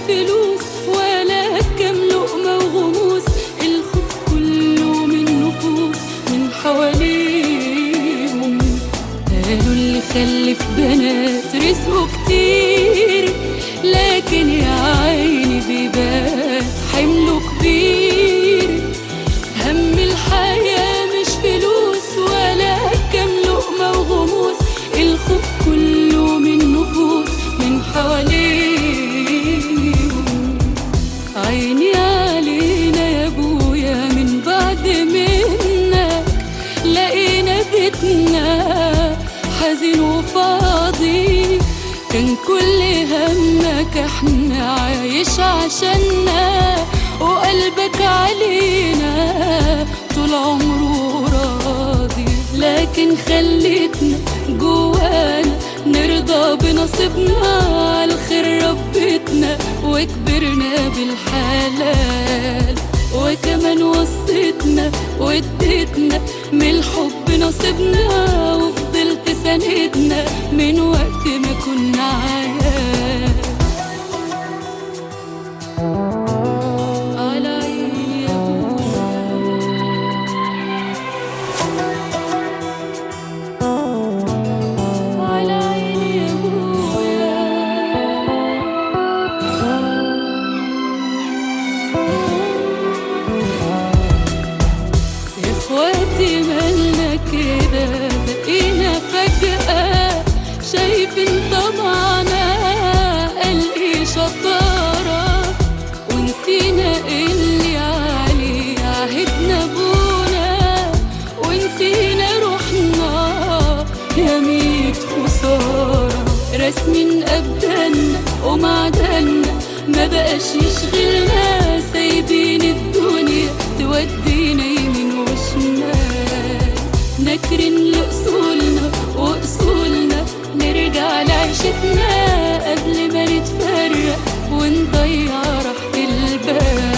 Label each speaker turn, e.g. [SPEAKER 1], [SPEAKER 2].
[SPEAKER 1] فلوس ولا كام لقمة وغموس الخوف كله من نفوس من حواليهم قالوا اللي خلف بنات رزقه كتير لكن يا عيني بيبات حمله كبير هم الحياة مش فلوس ولا كام لقمة وغموس الخوف كله من نفوس من حواليهم عيني علينا يا ابويا من بعد منك لقينا بيتنا حزين وفاضي كان كل همك احنا عايش عشاننا وقلبك علينا طول عمره راضي لكن خليتنا جوانا نرضى بنصيبنا على خير ربتنا وكبرنا بالحلال وكمان وصيتنا واديتنا من الحب نصيبنا وفضلت سندنا من وقت ما كنا عيال على عيني يا أبويا على عيني يا أبويا يا اخواتي مالنا كده بقينا فجأة شايفين طمعنا قال ايه شطارة ونسينا اللي عليه عهدنا بونا ونسينا روحنا يا ميت خسارة رسمين أبداننا ومعدنا ما بقاش يشغلنا سايبين الدنيا تودينا يمين وشمال نكرن لأصولنا وأصولنا نرجع لعيشتنا قبل ما نتفرق ونضيع راحة البال